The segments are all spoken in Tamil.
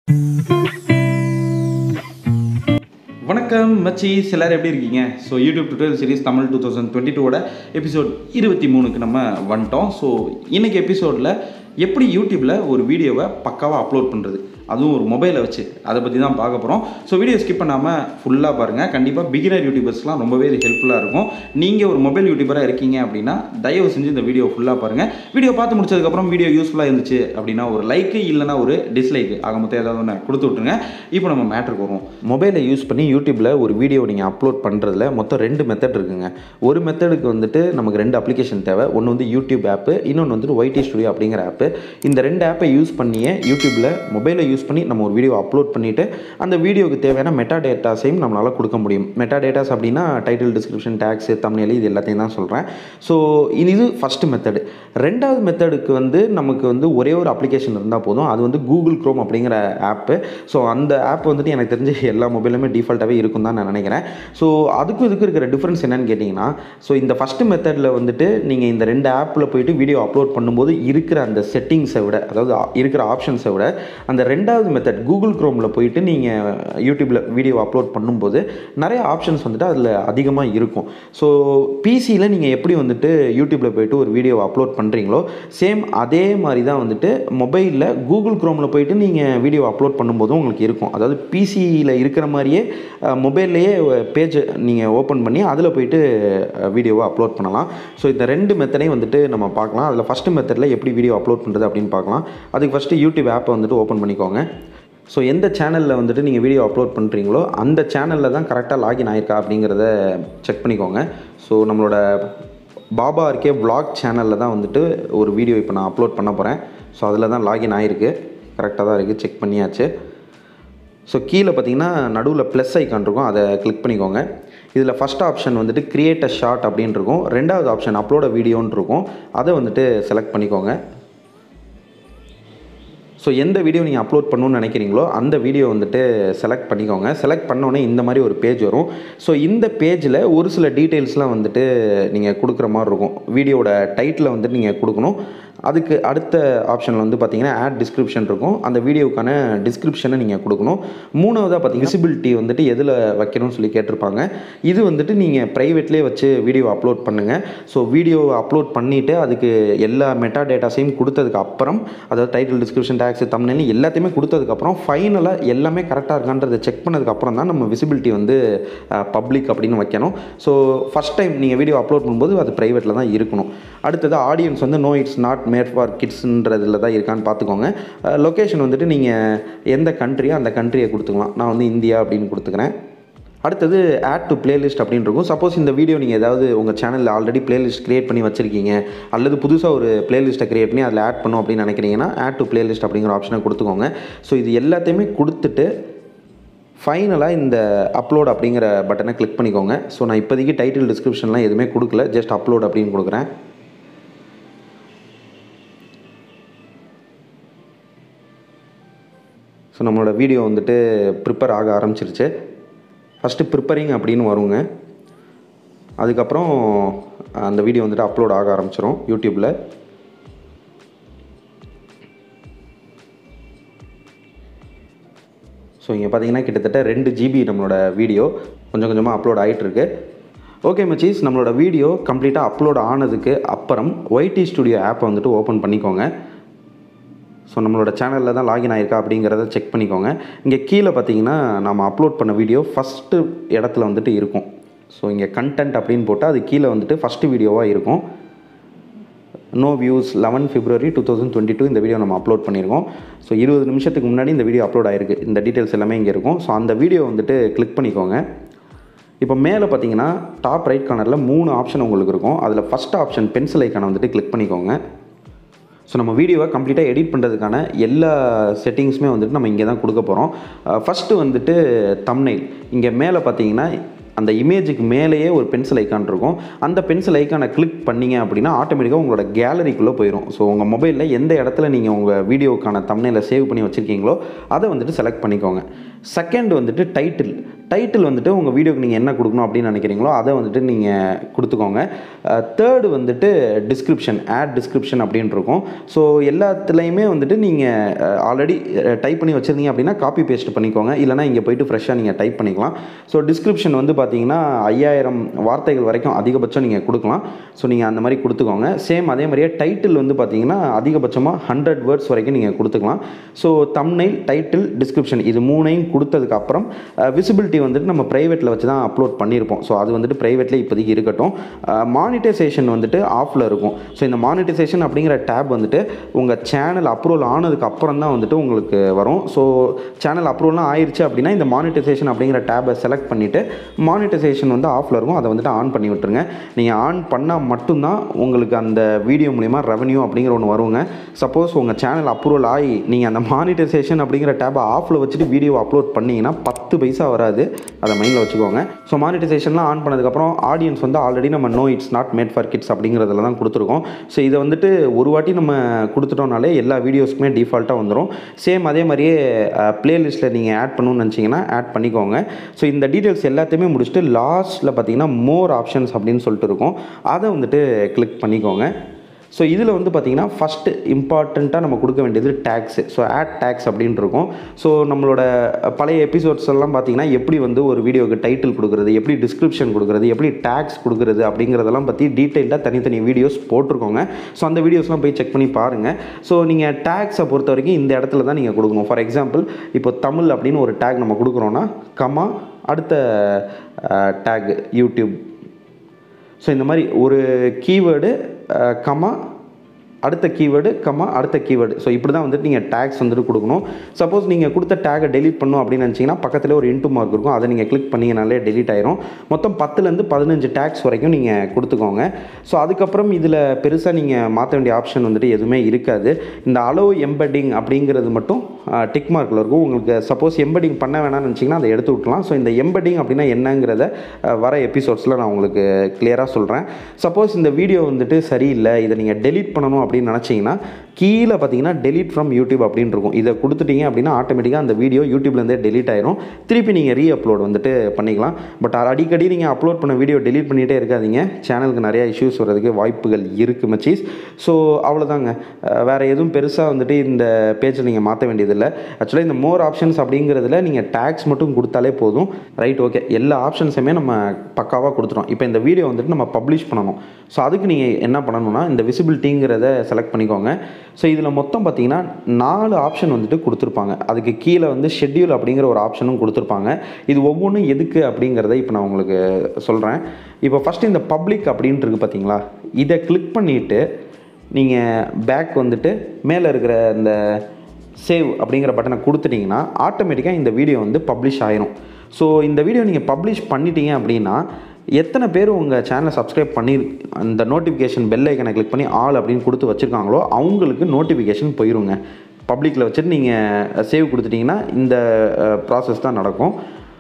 வணக்கம் மச்சீஸ் எல்லாரும் எப்படி இருக்கீங்க so YouTube tutorial series Tamil two thousand twenty டூவோட எபிசோட் இருபத்தி மூணுக்கு நம்ம வந்துட்டோம் ஸோ இன்னைக்கு எபிசோடில் எப்படி யூடியூப்பில் ஒரு வீடியோவை பக்காவாக அப்லோட் பண்ணுறது அதுவும் ஒரு மொபைலை வச்சு அதை பற்றி தான் பார்க்க போகிறோம் ஸோ வீடியோ ஸ்கிப் பண்ணாமல் ஃபுல்லாக பாருங்கள் கண்டிப்பாக பிகினர் யூடியூபர்ஸ்லாம் ரொம்பவே இது ஹெல்ப்ஃபுல்லாக இருக்கும் நீங்கள் ஒரு மொபைல் யூடியூபராக இருக்கீங்க அப்படின்னா தயவு செஞ்சு இந்த வீடியோ ஃபுல்லாக பாருங்கள் வீடியோ பார்த்து முடிச்சதுக்கப்புறம் வீடியோ யூஸ்ஃபுல்லாக இருந்துச்சு அப்படின்னா ஒரு லைக்கு இல்லைனா ஒரு டிஸ்லைக்கு ஆக மொத்தம் ஏதாவது ஒன்று கொடுத்து விட்ருங்க இப்போ நம்ம மேட்ருக்கு வருவோம் மொபைலை யூஸ் பண்ணி யூடியூப்பில் ஒரு வீடியோ நீங்கள் அப்லோட் பண்ணுறதுல மொத்தம் ரெண்டு மெத்தட் இருக்குங்க ஒரு மெத்தடுக்கு வந்துட்டு நமக்கு ரெண்டு அப்ளிகேஷன் தேவை ஒன்று வந்து யூடியூப் ஆப்பு இன்னொன்று வந்துட்டு ஒய்டி ஸ்டுடியோ அப்படிங்கிற ஆப்பு இந்த ரெண்டு ஆப்பை யூஸ் பண்ணியே யூடியூப்பில் மொபைலை யூஸ் பண்ணி நம்ம ஒரு வீடியோ அப்லோட் பண்ணிவிட்டு அந்த வீடியோவுக்கு தேவையான மெட்டா டேட்டாஸையும் நம்மளால் கொடுக்க முடியும் மெட்டா டேட்டாஸ் அப்படின்னா டைட்டில் டிஸ்கிரிப்ஷன் டேக்ஸு தமிழ் இது எல்லாத்தையும் தான் சொல்கிறேன் ஸோ இது ஃபஸ்ட்டு மெத்தடு ரெண்டாவது மெத்தடுக்கு வந்து நமக்கு வந்து ஒரே ஒரு அப்ளிகேஷன் இருந்தால் போதும் அது வந்து கூகுள் க்ரோம் அப்படிங்கிற ஆப்பு ஸோ அந்த ஆப் வந்துட்டு எனக்கு தெரிஞ்சு எல்லா மொபைலுமே டிஃபால்ட்டாகவே இருக்கும் தான் நான் நினைக்கிறேன் ஸோ அதுக்கும் இதுக்கும் இருக்கிற டிஃப்ரென்ஸ் என்னன்னு கேட்டிங்கன்னா ஸோ இந்த ஃபஸ்ட்டு மெத்தடில் வந்துட்டு நீங்கள் இந்த ரெண்டு ஆப்பில் போயிட்டு வீடியோ அப்லோட் பண்ணும்போது இருக்கிற அந்த செட்டிங்ஸை விட அதாவது இருக்கிற ஆப்ஷன்ஸை விட அந்த ரெண்டாவது மெத்தட் கூகுள் க்ரோமில் போயிட்டு நீங்கள் யூடியூப்பில் வீடியோ அப்லோட் பண்ணும்போது நிறைய ஆப்ஷன்ஸ் வந்துட்டு அதில் அதிகமாக இருக்கும் ஸோ பிசியில் நீங்கள் எப்படி வந்துட்டு யூடியூப்பில் போயிட்டு ஒரு வீடியோ அப்லோட் பண்ணுறீங்களோ சேம் அதே மாதிரி தான் வந்துட்டு மொபைலில் கூகுள் க்ரோமில் போயிட்டு நீங்கள் வீடியோ அப்லோட் பண்ணும்போதும் உங்களுக்கு இருக்கும் அதாவது பிசியில் இருக்கிற மாதிரியே மொபைல்லையே பேஜ் நீங்கள் ஓப்பன் பண்ணி அதில் போயிட்டு வீடியோவை அப்லோட் பண்ணலாம் ஸோ இந்த ரெண்டு மெத்தடையும் வந்துட்டு நம்ம பார்க்கலாம் அதில் ஃபஸ்ட்டு மெத்தடில் எப்படி வீடியோ அப்லோட் பண்ணுறது அப்படின்னு பார்க்கலாம் அதுக்கு ஃபஸ்ட்டு யூடியூப் ஆப்பை வந்துட்டு ஓப்பன் பண்ணிக்கோங்க ஸோ எந்த சேனலில் வந்துட்டு நீங்கள் வீடியோ அப்லோட் பண்ணுறீங்களோ அந்த சேனலில் தான் கரெக்டாக லாகின் ஆயிருக்கா அப்படிங்கிறத செக் பண்ணிக்கோங்க ஸோ நம்மளோட பாபா இருக்கே vlog சேனலில் தான் வந்துட்டு ஒரு வீடியோ இப்போ நான் அப்லோட் பண்ண போகிறேன் ஸோ அதில் தான் லாகின் ஆகிருக்கு கரெக்டாக தான் இருக்குது செக் பண்ணியாச்சு ஸோ கீழே பார்த்தீங்கன்னா நடுவில் ப்ளஸ் ஐக்கான் இருக்கும் அதை கிளிக் பண்ணிக்கோங்க இதில் ஃபஸ்ட் ஆப்ஷன் வந்துட்டு கிரியேட் அ ஷார்ட் அப்படின்னு இருக்கும் ரெண்டாவது ஆப்ஷன் அப்லோட வீடியோன்னு இருக்கும் அதை வந்துட்டு செலக்ட் பண்ணிக்கோங்க ஸோ எந்த வீடியோ நீங்கள் அப்லோட் பண்ணணும்னு நினைக்கிறீங்களோ அந்த வீடியோ வந்துட்டு செலக்ட் பண்ணிக்கோங்க செலக்ட் பண்ணோன்னே இந்த மாதிரி ஒரு பேஜ் வரும் ஸோ இந்த பேஜில் ஒரு சில டீட்டெயில்ஸ்லாம் வந்துட்டு நீங்கள் கொடுக்குற மாதிரி இருக்கும் வீடியோட டைட்டில் வந்துட்டு நீங்கள் கொடுக்கணும் அதுக்கு அடுத்த ஆப்ஷனில் வந்து பார்த்தீங்கன்னா ஆட் டிஸ்கிரிப்ஷன் இருக்கும் அந்த வீடியோக்கான டிஸ்கிரிப்ஷனை நீங்கள் கொடுக்கணும் மூணாவதாக பார்த்தீங்கன்னா விசிபிலிட்டி வந்துட்டு எதில் வைக்கணும்னு சொல்லி கேட்டிருப்பாங்க இது வந்துட்டு நீங்கள் ப்ரைவேட்லேயே வச்சு வீடியோ அப்லோட் பண்ணுங்கள் ஸோ வீடியோவை அப்லோட் பண்ணிவிட்டு அதுக்கு எல்லா மெட்டா டேட்டாஸையும் கொடுத்ததுக்கு அப்புறம் அதாவது டைட்டில் டிஸ்கிரிப்ஷன் டேக்ஸ் தமிழ்னு எல்லாத்தையுமே கொடுத்ததுக்கப்புறம் ஃபைனலாக எல்லாமே கரெக்டாக இருக்கான்றதை செக் பண்ணதுக்கப்புறம் தான் நம்ம விசிபிலிட்டி வந்து பப்ளிக் அப்படின்னு வைக்கணும் ஸோ ஃபஸ்ட் டைம் நீங்கள் வீடியோ அப்லோட் பண்ணும்போது அது ப்ரைவேட்டில் தான் இருக்கணும் அடுத்தது ஆடியன்ஸ் வந்து no it's not made for கிட்ஸ்ன்றதில் தான் இருக்கான்னு பார்த்துக்கோங்க லொக்கேஷன் வந்துட்டு நீங்கள் எந்த கண்ட்ரியோ அந்த கண்ட்ரியை கொடுத்துக்கலாம் நான் வந்து இந்தியா அப்படின்னு கொடுத்துக்கிறேன் அடுத்தது ஆட் டு பிளேலிஸ்ட் அப்படின்னு இருக்கும் சப்போஸ் இந்த வீடியோ நீங்கள் ஏதாவது உங்கள் சேனலில் ஆல்ரெடி பிளேலிஸ்ட் க்ரியேட் பண்ணி வச்சுருக்கீங்க அல்லது புதுசாக ஒரு பிளேலிஸ்ட்டை க்ரியேட் பண்ணி அதில் ஆட் பண்ணும் அப்படின்னு நினைக்கிறீங்கன்னா ஆட் டு பிளேலிஸ்ட் அப்படிங்கிற ஆப்ஷனை கொடுத்துக்கோங்க ஸோ இது எல்லாத்தையுமே கொடுத்துட்டு ஃபைனலாக இந்த அப்லோட் அப்படிங்கிற பட்டனை கிளிக் பண்ணிக்கோங்க ஸோ நான் இப்போதைக்கு டைட்டில் டிஸ்கிரிப்ஷன்லாம் எதுவுமே கொடுக்கல ஜஸ்ட் அப்லோட் அப்படின்னு கொடுக்குறேன் ஸோ நம்மளோட வீடியோ வந்துட்டு ப்ரிப்பேர் ஆக ஆரம்பிச்சிருச்சு ஃபஸ்ட்டு ப்ரிப்பரிங் அப்படின்னு வருங்க அதுக்கப்புறம் அந்த வீடியோ வந்துட்டு அப்லோட் ஆக ஆரம்பிச்சிரும் யூடியூப்பில் ஸோ இங்கே பார்த்தீங்கன்னா கிட்டத்தட்ட ரெண்டு ஜிபி நம்மளோட வீடியோ கொஞ்சம் கொஞ்சமாக அப்லோட் ஆகிட்டுருக்கு ஓகே மச்சீஸ் நம்மளோட வீடியோ கம்ப்ளீட்டாக அப்லோட் ஆனதுக்கு அப்புறம் ஒய்டி ஸ்டுடியோ ஆப்பை வந்துட்டு ஓப்பன் பண்ணிக்கோங்க ஸோ நம்மளோட சேனலில் தான் லாகின் ஆயிருக்கா அப்படிங்கிறத செக் பண்ணிக்கோங்க இங்கே கீழே பார்த்தீங்கன்னா நம்ம அப்லோட் பண்ண வீடியோ ஃபஸ்ட்டு இடத்துல வந்துட்டு இருக்கும் ஸோ இங்கே கண்டென்ட் அப்படின்னு போட்டால் அது கீழே வந்துட்டு ஃபஸ்ட்டு வீடியோவாக இருக்கும் no views eleven February two thousand twenty two இந்த வீடியோ நம்ம அப்லோட் பண்ணியிருக்கோம் ஸோ இருபது நிமிஷத்துக்கு முன்னாடி இந்த வீடியோ அப்லோட் ஆயிருக்கு இந்த டீட்டெயில்ஸ் எல்லாமே இங்கே இருக்கும் ஸோ அந்த வீடியோ வந்துட்டு கிளிக் பண்ணிக்கோங்க இப்போ மேலே பார்த்தீங்கன்னா டாப் ரைட் கார்னரில் மூணு ஆப்ஷன் உங்களுக்கு இருக்கும் அதில் ஃபஸ்ட் ஆப்ஷன் பென்சில் ஐக்கானை வந்துட்டு கிளிக் பண்ணிக்கோங்க ஸோ நம்ம வீடியோவை கம்ப்ளீட்டாக எடிட் பண்ணுறதுக்கான எல்லா செட்டிங்ஸுமே வந்துட்டு நம்ம இங்கே தான் கொடுக்க போகிறோம் ஃபஸ்ட்டு வந்துட்டு தம்னைல் இங்கே மேலே பார்த்தீங்கன்னா அந்த இமேஜுக்கு மேலேயே ஒரு பென்சில் ஐக்கான் இருக்கும் அந்த பென்சில் ஐக்கானை கிளிக் பண்ணீங்க அப்படின்னா ஆட்டோமேட்டிக்காக உங்களோட கேலரிக்குள்ளே போயிடும் ஸோ உங்கள் மொபைலில் எந்த இடத்துல நீங்கள் உங்கள் வீடியோக்கான தம்னையில் சேவ் பண்ணி வச்சுருக்கீங்களோ அதை வந்துட்டு செலக்ட் பண்ணிக்கோங்க செகண்ட் வந்துட்டு டைட்டில் டைட்டில் வந்துட்டு உங்கள் வீடியோக்கு நீங்கள் என்ன கொடுக்கணும் அப்படின்னு நினைக்கிறீங்களோ அதை வந்துட்டு நீங்கள் கொடுத்துக்கோங்க தேர்டு வந்துட்டு டிஸ்கிரிப்ஷன் ஆட் டிஸ்கிரிப்ஷன் அப்படின்னு இருக்கும் ஸோ எல்லாத்துலேயுமே வந்துட்டு நீங்கள் ஆல்ரெடி டைப் பண்ணி வச்சுருந்தீங்க அப்படின்னா காப்பி பேஸ்ட் பண்ணிக்கோங்க இல்லைனா இங்கே போயிட்டு ஃப்ரெஷ்ஷாக நீங்கள் டைப் பண்ணிக்கலாம் ஸோ டிஸ்கிரிப்ஷன் வந்து பார்த்தீங்கன்னா ஐயாயிரம் வார்த்தைகள் வரைக்கும் அதிகபட்சம் நீங்கள் கொடுக்கலாம் ஸோ நீங்கள் அந்த மாதிரி கொடுத்துக்கோங்க சேம் அதே மாதிரியே டைட்டில் வந்து பார்த்தீங்கன்னா அதிகபட்சமாக ஹண்ட்ரட் வேர்ட்ஸ் வரைக்கும் நீங்கள் கொடுத்துக்கலாம் ஸோ தம்னைல் டைட்டில் டிஸ்கிரிப்ஷன் இது மூணையும் கொடுத்ததுக்கப்புறம் விசிபிலிட்டி வந்துட்டு நம்ம ப்ரைவேட்டில் வச்சு தான் அப்லோட் பண்ணியிருப்போம் ஸோ அது வந்துட்டு ப்ரைவேட்டில் இப்போதைக்கு இருக்கட்டும் மானிட்டைசேஷன் வந்துட்டு ஆஃபில் இருக்கும் ஸோ இந்த மானிட்டைசேஷன் அப்படிங்கிற டேப் வந்துட்டு உங்கள் சேனல் அப்ரூவல் ஆனதுக்கு அப்புறம் தான் வந்துட்டு உங்களுக்கு வரும் ஸோ சேனல் அப்ரூவல்லாம் ஆயிடுச்சு அப்படின்னா இந்த மானிட்டைசேஷன் அப்படிங்கிற டேபை செலக்ட் பண்ணிவிட்டு மானிட்டைசேஷன் வந்து ஆஃபில் இருக்கும் அதை வந்துட்டு ஆன் பண்ணி விட்டுருங்க நீங்கள் ஆன் பண்ணால் மட்டும்தான் உங்களுக்கு அந்த வீடியோ மூலிமா ரெவன்யூ அப்படிங்கிற ஒன்று வருங்க சப்போஸ் உங்கள் சேனல் அப்ரூவல் ஆகி நீங்கள் அந்த மானிட்டைசேஷன் அப்படிங்கிற டேபை ஆஃபில் வச்சுட்டு வீடியோ அப்லோட் பண்ணிங்கன்னா பத்து பைசா வராது அதை மைண்டில் வச்சுக்கோங்க ஸோ மானிட்டைசேஷன்லாம் ஆன் பண்ணதுக்கப்புறம் ஆடியன்ஸ் வந்து ஆல்ரெடி நம்ம no it's not made for kids அப்படிங்கிறதுல தான் கொடுத்துருக்கோம் ஸோ இதை வந்துட்டு ஒரு வாட்டி நம்ம கொடுத்துட்டோம்னாலே எல்லா வீடியோஸ்க்குமே டிஃபால்ட்டாக வந்துடும் சேம் அதே மாதிரியே ப்ளேலிஸ்ட்டில் நீங்கள் ஆட் பண்ணணும்னு நினச்சிங்கன்னா ஆட் பண்ணிக்கோங்க ஸோ இந்த டீட்டெயில்ஸ் எல்லாத்தையுமே முடிச்சுட்டு லாஸ்ட்டில் பார்த்தீங்கன்னா மோர் ஆப்ஷன்ஸ் அப்படின்னு சொல்லிட்டு இருக்கும் அதை வந்துட்டு கிளிக் பண்ணிக்கோங்க ஸோ இதில் வந்து பார்த்திங்கன்னா ஃபஸ்ட்டு இம்பார்ட்டண்ட்டாக நம்ம கொடுக்க வேண்டியது டேக்ஸு ஸோ ஆட் டேக்ஸ் அப்படின்னு இருக்கும் ஸோ நம்மளோட பழைய எபிசோட்ஸ் எல்லாம் பார்த்திங்கன்னா எப்படி வந்து ஒரு வீடியோக்கு டைட்டில் கொடுக்குறது எப்படி டிஸ்கிரிப்ஷன் கொடுக்குறது எப்படி டேக்ஸ் கொடுக்குறது அப்படிங்கிறதெல்லாம் பற்றி டீட்டெயிலாக தனித்தனி வீடியோஸ் போட்டிருக்கோங்க ஸோ அந்த வீடியோஸ்லாம் போய் செக் பண்ணி பாருங்கள் ஸோ நீங்கள் டேக்ஸை பொறுத்த வரைக்கும் இந்த இடத்துல தான் நீங்கள் கொடுக்கணும் ஃபார் எக்ஸாம்பிள் இப்போ தமிழ் அப்படின்னு ஒரு டேக் நம்ம கொடுக்குறோன்னா கமா அடுத்த டேக் யூடியூப் ஸோ இந்த மாதிரி ஒரு கீவேர்டு கமா அடுத்த கீவேர்டு கம்மா அடுத்த கீவேர்டு ஸோ இப்படி தான் வந்துட்டு நீங்கள் டேக்ஸ் வந்துட்டு கொடுக்கணும் சப்போஸ் நீங்கள் கொடுத்த டேகை டெலிட் பண்ணும் அப்படின்னு நினச்சிங்கன்னா பக்கத்தில் ஒரு இன்ட்டு மார்க் இருக்கும் அதை நீங்கள் கிளிக் பண்ணிங்கனாலே டெலிட் ஆயிரும் மொத்தம் பத்துலேருந்து பதினஞ்சு டேக்ஸ் வரைக்கும் நீங்கள் கொடுத்துக்கோங்க ஸோ அதுக்கப்புறம் இதில் பெருசாக நீங்கள் மாற்ற வேண்டிய ஆப்ஷன் வந்துட்டு எதுவுமே இருக்காது இந்த அலோவ் எம்பெட்டிங் அப்படிங்கிறது மட்டும் டிக் மார்க்கில் இருக்கும் உங்களுக்கு சப்போஸ் எம்பெட்டிங் பண்ண வேணாம்னு நினச்சிங்கன்னா அதை எடுத்து விட்லாம் ஸோ இந்த எம்பெட்டிங் அப்படின்னா என்னங்கிறத வர எபிசோட்ஸில் நான் உங்களுக்கு கிளியராக சொல்கிறேன் சப்போஸ் இந்த வீடியோ வந்துட்டு சரியில்லை இதை நீங்கள் டெலிட் பண்ணணும் அப்படின்னு நினச்சிங்கன்னா கீழே பார்த்தீங்கன்னா டெலிட் ஃப்ரம் யூடியூப் அப்படின்னு இருக்கும் இதை கொடுத்துட்டீங்க அப்படின்னா ஆட்டோமேட்டிக்காக அந்த வீடியோ யூடியூப்லேருந்தே டெலிட் ஆயிரும் திருப்பி நீங்கள் ரீ அப்லோட் வந்துட்டு பண்ணிக்கலாம் பட் அடிக்கடி நீங்கள் அப்லோட் பண்ண வீடியோ டெலிட் பண்ணிகிட்டே இருக்காதீங்க சேனலுக்கு நிறையா இஷ்யூஸ் வர்றதுக்கு வாய்ப்புகள் இருக்குது மச்சீஸ் ஸோ அவ்வளோதாங்க வேறு எதுவும் பெருசாக வந்துட்டு இந்த பேஜில் நீங்கள் மாற்ற வேண்டியதில்லை ஆக்சுவலாக இந்த மோர் ஆப்ஷன்ஸ் அப்படிங்கிறதுல நீங்கள் டேக்ஸ் மட்டும் கொடுத்தாலே போதும் ரைட் ஓகே எல்லா ஆப்ஷன்ஸுமே நம்ம பக்காவாக கொடுத்துட்டோம் இப்போ இந்த வீடியோ வந்துட்டு நம்ம பப்ளிஷ் பண்ணணும் ஸோ அதுக்கு நீங்கள் என்ன பண்ணணும்னா இந்த விசிபிலிட்டிங்கிறத செலக்ட் பண்ணிக்கோங்க ஸோ இதில் மொத்தம் பார்த்தீங்கன்னா நாலு ஆப்ஷன் வந்துட்டு கொடுத்துருப்பாங்க அதுக்கு கீழே வந்து ஷெட்யூல் அப்படிங்கிற ஒரு ஆப்ஷனும் கொடுத்துருப்பாங்க இது ஒவ்வொன்றும் எதுக்கு அப்படிங்கிறத இப்போ நான் உங்களுக்கு சொல்கிறேன் இப்போ ஃபஸ்ட்டு இந்த பப்ளிக் அப்படின்ட்டு இருக்குது பார்த்தீங்களா இதை கிளிக் பண்ணிவிட்டு நீங்கள் பேக் வந்துட்டு மேலே இருக்கிற இந்த சேவ் அப்படிங்கிற பட்டனை கொடுத்துட்டிங்கன்னா ஆட்டோமேட்டிக்காக இந்த வீடியோ வந்து பப்ளிஷ் ஆயிரும் ஸோ இந்த வீடியோ நீங்கள் பப்ளிஷ் பண்ணிட்டீங்க அப்படின்னா எத்தனை பேர் உங்கள் சேனலை சப்ஸ்கிரைப் பண்ணி அந்த நோட்டிஃபிகேஷன் பெல் ஐக்கனை கிளிக் பண்ணி ஆல் அப்படின்னு கொடுத்து வச்சுருக்காங்களோ அவங்களுக்கு நோட்டிஃபிகேஷன் போயிருங்க பப்ளிக்கில் வச்சுட்டு நீங்கள் சேவ் கொடுத்துட்டிங்கன்னா இந்த ப்ராசஸ் தான் நடக்கும்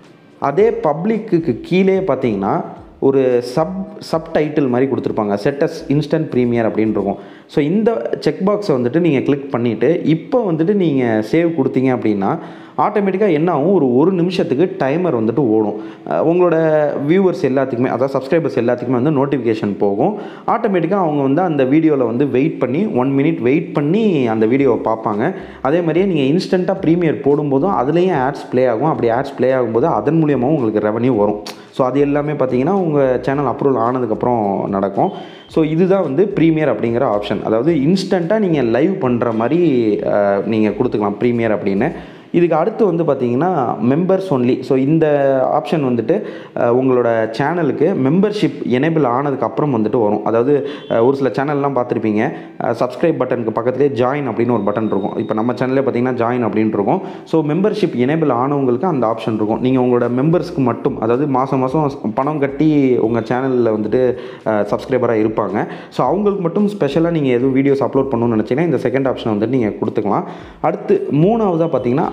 அதே பப்ளிக்கு கீழே பார்த்தீங்கன்னா ஒரு சப் சப் டைட்டில் மாதிரி கொடுத்துருப்பாங்க செட்டஸ் இன்ஸ்டன்ட் ப்ரீமியர் அப்படின்னு இருக்கும் ஸோ இந்த செக் பாக்ஸை வந்துட்டு நீங்கள் கிளிக் பண்ணிவிட்டு இப்போ வந்துட்டு நீங்கள் சேவ் கொடுத்தீங்க அப்படின்னா ஆட்டோமேட்டிக்காக என்ன ஆகும் ஒரு ஒரு நிமிஷத்துக்கு டைமர் வந்துட்டு ஓடும் உங்களோட வியூவர்ஸ் எல்லாத்துக்குமே அதாவது சப்ஸ்கிரைபர்ஸ் எல்லாத்துக்குமே வந்து நோட்டிஃபிகேஷன் போகும் ஆட்டோமேட்டிக்காக அவங்க வந்து அந்த வீடியோவில் வந்து வெயிட் பண்ணி ஒன் மினிட் வெயிட் பண்ணி அந்த வீடியோவை பார்ப்பாங்க அதே மாதிரியே நீங்கள் இன்ஸ்டண்ட்டாக ப்ரீமியர் போடும்போதும் அதுலேயும் ஆட்ஸ் ப்ளே ஆகும் அப்படி ஆட்ஸ் ப்ளே ஆகும்போது அதன் மூலியமாகவும் உங்களுக்கு ரெவன்யூ வரும் ஸோ அது எல்லாமே பார்த்தீங்கன்னா உங்கள் சேனல் அப்ரூவல் ஆனதுக்கப்புறம் நடக்கும் ஸோ இதுதான் வந்து ப்ரீமியர் அப்படிங்கிற ஆப்ஷன் அதாவது இன்ஸ்டண்ட்டாக நீங்கள் லைவ் பண்ணுற மாதிரி நீங்கள் கொடுத்துக்கலாம் ப்ரீமியர் அப்படின்னு இதுக்கு அடுத்து வந்து பார்த்தீங்கன்னா மெம்பர்ஸ் ஒன்லி ஸோ இந்த ஆப்ஷன் வந்துட்டு உங்களோட சேனலுக்கு மெம்பர்ஷிப் எனேபிள் ஆனதுக்கு அப்புறம் வந்துட்டு வரும் அதாவது ஒரு சில சேனல்லாம் பார்த்துருப்பீங்க சப்ஸ்கிரைப் பட்டனுக்கு பக்கத்துலேயே ஜாயின் அப்படின்னு ஒரு பட்டன் இருக்கும் இப்போ நம்ம சேனல்லே பார்த்தீங்கன்னா ஜாயின் அப்படின்னு இருக்கும் ஸோ மெம்பர்ஷிப் எனேபிள் ஆனவங்களுக்கு அந்த ஆப்ஷன் இருக்கும் நீங்கள் உங்களோட மெம்பர்ஸ்க்கு மட்டும் அதாவது மாதம் மாதம் பணம் கட்டி உங்கள் சேனலில் வந்துட்டு சப்ஸ்கிரைபராக இருப்பாங்க ஸோ அவங்களுக்கு மட்டும் ஸ்பெஷலாக நீங்கள் எதுவும் வீடியோஸ் அப்லோட் பண்ணணும்னு நினச்சிங்கன்னா இந்த செகண்ட் ஆப்ஷன் வந்துட்டு நீங்கள் கொடுத்துக்கலாம் அடுத்து மூணாவதாக பார்த்தீங்கன்னா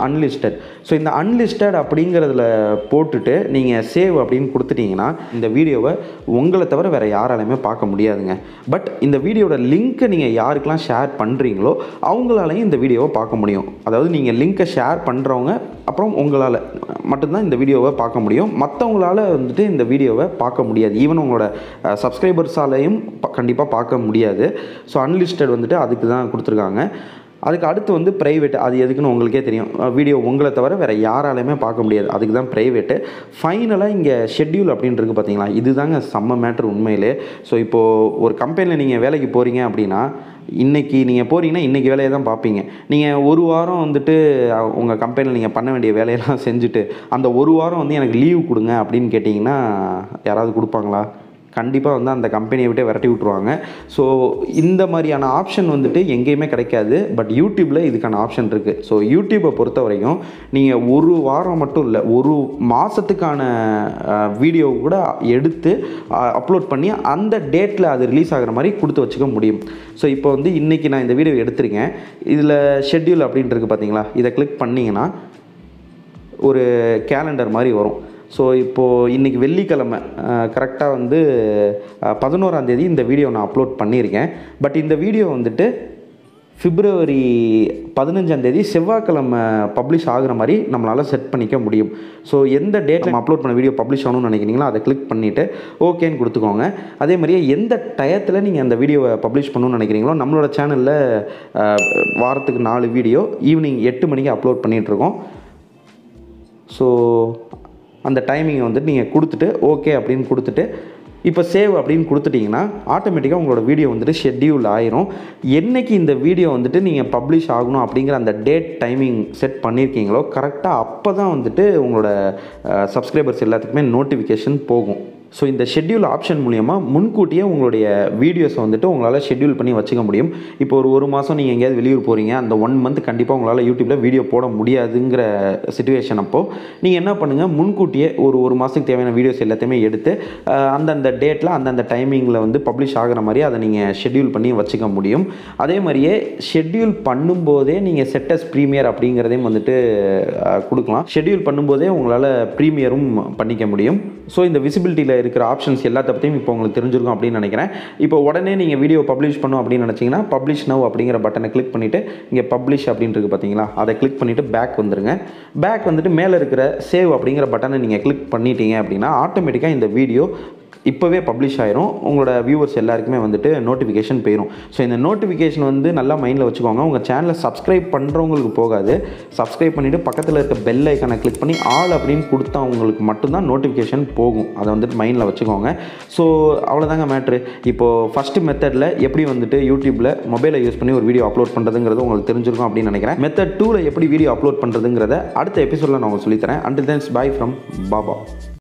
அன்லிஸ்டட் ஸோ இந்த அன்லிஸ்டட் அப்படிங்கிறதுல போட்டுட்டு நீங்கள் சேவ் அப்படின்னு கொடுத்துட்டீங்கன்னா இந்த வீடியோவை உங்களை தவிர வேறு யாராலையுமே பார்க்க முடியாதுங்க பட் இந்த வீடியோட லிங்க்கை நீங்கள் யாருக்கெல்லாம் ஷேர் பண்ணுறீங்களோ அவங்களாலையும் இந்த வீடியோவை பார்க்க முடியும் அதாவது நீங்கள் லிங்க்கை ஷேர் பண்ணுறவங்க அப்புறம் உங்களால் மட்டும்தான் இந்த வீடியோவை பார்க்க முடியும் மற்றவங்களால வந்துட்டு இந்த வீடியோவை பார்க்க முடியாது ஈவன் உங்களோட சப்ஸ்கிரைபர்ஸாலையும் கண்டிப்பாக பார்க்க முடியாது ஸோ அன்லிஸ்டட் வந்துட்டு அதுக்கு தான் கொடுத்துருக்காங்க அதுக்கு அடுத்து வந்து ப்ரைவேட் அது எதுக்குன்னு உங்களுக்கே தெரியும் வீடியோ உங்களை தவிர வேறு யாராலையுமே பார்க்க முடியாது அதுக்கு தான் ப்ரைவேட்டு ஃபைனலாக இங்கே ஷெட்யூல் அப்படின்றது பார்த்தீங்களா இதுதாங்க செம்ம மேட்ரு உண்மையிலே ஸோ இப்போது ஒரு கம்பெனியில் நீங்கள் வேலைக்கு போகிறீங்க அப்படின்னா இன்றைக்கி நீங்கள் போகிறீங்கன்னா இன்றைக்கி வேலையை தான் பார்ப்பீங்க நீங்கள் ஒரு வாரம் வந்துட்டு உங்கள் கம்பெனியில் நீங்கள் பண்ண வேண்டிய வேலையெல்லாம் செஞ்சுட்டு அந்த ஒரு வாரம் வந்து எனக்கு லீவ் கொடுங்க அப்படின்னு கேட்டிங்கன்னா யாராவது கொடுப்பாங்களா கண்டிப்பாக வந்து அந்த கம்பெனியை விட்டே விரட்டி விட்ருவாங்க ஸோ இந்த மாதிரியான ஆப்ஷன் வந்துட்டு எங்கேயுமே கிடைக்காது பட் யூடியூப்பில் இதுக்கான ஆப்ஷன் இருக்குது ஸோ யூடியூப்பை பொறுத்த வரைக்கும் நீங்கள் ஒரு வாரம் மட்டும் இல்லை ஒரு மாதத்துக்கான வீடியோ கூட எடுத்து அப்லோட் பண்ணி அந்த டேட்டில் அது ரிலீஸ் ஆகிற மாதிரி கொடுத்து வச்சுக்க முடியும் ஸோ இப்போ வந்து இன்றைக்கி நான் இந்த வீடியோ எடுத்திருக்கேன் இதில் ஷெட்யூல் அப்படின்ட்டு பார்த்தீங்களா இதை கிளிக் பண்ணிங்கன்னா ஒரு கேலண்டர் மாதிரி வரும் ஸோ இப்போது இன்றைக்கி வெள்ளிக்கிழமை கரெக்டாக வந்து பதினோராந்தேதி இந்த வீடியோ நான் அப்லோட் பண்ணியிருக்கேன் பட் இந்த வீடியோ வந்துட்டு பிப்ரவரி பதினஞ்சாந்தேதி செவ்வாய்க்கிழமை பப்ளிஷ் ஆகுற மாதிரி நம்மளால் செட் பண்ணிக்க முடியும் ஸோ எந்த டேட் நம்ம அப்லோட் பண்ண வீடியோ பப்ளிஷ் ஆகணும்னு நினைக்கிறீங்களோ அதை கிளிக் பண்ணிவிட்டு ஓகேன்னு கொடுத்துக்கோங்க அதே மாதிரியே எந்த டயத்தில் நீங்கள் அந்த வீடியோவை பப்ளிஷ் பண்ணணும்னு நினைக்கிறீங்களோ நம்மளோட சேனலில் வாரத்துக்கு நாலு வீடியோ ஈவினிங் எட்டு மணிக்கு அப்லோட் பண்ணிகிட்ருக்கோம் ஸோ அந்த டைமிங்கை வந்துட்டு நீங்கள் கொடுத்துட்டு ஓகே அப்படின்னு கொடுத்துட்டு இப்போ சேவ் அப்படின்னு கொடுத்துட்டிங்கன்னா ஆட்டோமேட்டிக்காக உங்களோட வீடியோ வந்துட்டு ஷெட்யூல் ஆயிரும் என்றைக்கு இந்த வீடியோ வந்துட்டு நீங்கள் பப்ளிஷ் ஆகணும் அப்படிங்கிற அந்த டேட் டைமிங் செட் பண்ணியிருக்கீங்களோ கரெக்டாக அப்போ தான் வந்துட்டு உங்களோட சப்ஸ்கிரைபர்ஸ் எல்லாத்துக்குமே நோட்டிஃபிகேஷன் போகும் ஸோ இந்த ஷெட்யூல் ஆப்ஷன் மூலியமாக முன்கூட்டியே உங்களுடைய வீடியோஸை வந்துட்டு உங்களால் ஷெட்யூல் பண்ணி வச்சுக்க முடியும் இப்போ ஒரு ஒரு மாதம் நீங்கள் எங்கேயாவது வெளியூர் போகிறீங்க அந்த ஒன் மந்த் கண்டிப்பாக உங்களால் யூடியூப்பில் வீடியோ போட முடியாதுங்கிற சுச்சுவேஷன் அப்போது நீங்கள் என்ன பண்ணுங்கள் முன்கூட்டியே ஒரு ஒரு மாதத்துக்கு தேவையான வீடியோஸ் எல்லாத்தையுமே எடுத்து அந்தந்த டேட்டில் அந்தந்த டைமிங்கில் வந்து பப்ளிஷ் ஆகிற மாதிரி அதை நீங்கள் ஷெட்யூல் பண்ணி வச்சுக்க முடியும் அதே மாதிரியே ஷெட்யூல் பண்ணும்போதே நீங்கள் செட்டஸ் ப்ரீமியர் அப்படிங்கிறதையும் வந்துட்டு கொடுக்கலாம் ஷெட்யூல் பண்ணும்போதே உங்களால் ப்ரீமியரும் பண்ணிக்க முடியும் ஸோ இந்த விசிபிலிட்டியில் இருக்கிற ஆப்ஷன்ஸ் எல்லாத்த பற்றியும் இப்போ உங்களுக்கு தெரிஞ்சிருக்கும் அப்படின்னு நினைக்கிறேன் இப்போ உடனே நீங்கள் வீடியோ பப்ளிஷ் பண்ணும் அப்படின்னு நினச்சிங்கன்னா பப்ளிஷ் நவ் அப்படிங்கிற பட்டனை கிளிக் பண்ணிவிட்டு இங்கே பப்ளிஷ் அப்படின்றது பார்த்தீங்களா அதை கிளிக் பண்ணிவிட்டு பேக் வந்துருங்க பேக் வந்துட்டு மேலே இருக்கிற சேவ் அப்படிங்கிற பட்டனை நீங்கள் கிளிக் பண்ணிட்டீங்க அப்படின்னா ஆட்டோமேட்டிக்காக இந்த வீடியோ இப்போவே பப்ளிஷ் ஆயிரும் உங்களோட வியூவர்ஸ் எல்லாருக்குமே வந்துட்டு நோட்டிஃபிகேஷன் போயிடும் ஸோ இந்த நோட்டிஃபிகேஷன் வந்து நல்லா மைண்டில் வச்சுக்கோங்க உங்கள் சேனலை சப்ஸ்கிரைப் பண்ணுறவங்களுக்கு போகாது சப்ஸ்கிரைப் பண்ணிவிட்டு பக்கத்தில் இருக்க பெல் ஐக்கனை கிளிக் பண்ணி ஆல் அப்படின்னு கொடுத்தா உங்களுக்கு மட்டும்தான் நோட்டிஃபிகேஷன் போகும் அதை வந்துட்டு மைண்டில் வச்சுக்கோங்க ஸோ அவ்வளோதாங்க மேட்ரு இப்போது ஃபஸ்ட்டு மெத்தடில் எப்படி வந்துட்டு யூடியூப்பில் மொபைலை யூஸ் பண்ணி ஒரு வீடியோ அப்லோட் பண்ணுறதுங்கிறது உங்களுக்கு தெரிஞ்சிருக்கும் அப்படின்னு நினைக்கிறேன் மெத்தட் டூவில் எப்படி வீடியோ அப்லோட் பண்ணுறதுங்கிறத அடுத்த எபிசோடில் நான் உங்களுக்கு சொல்லித்தரேன் until then's bye from Baba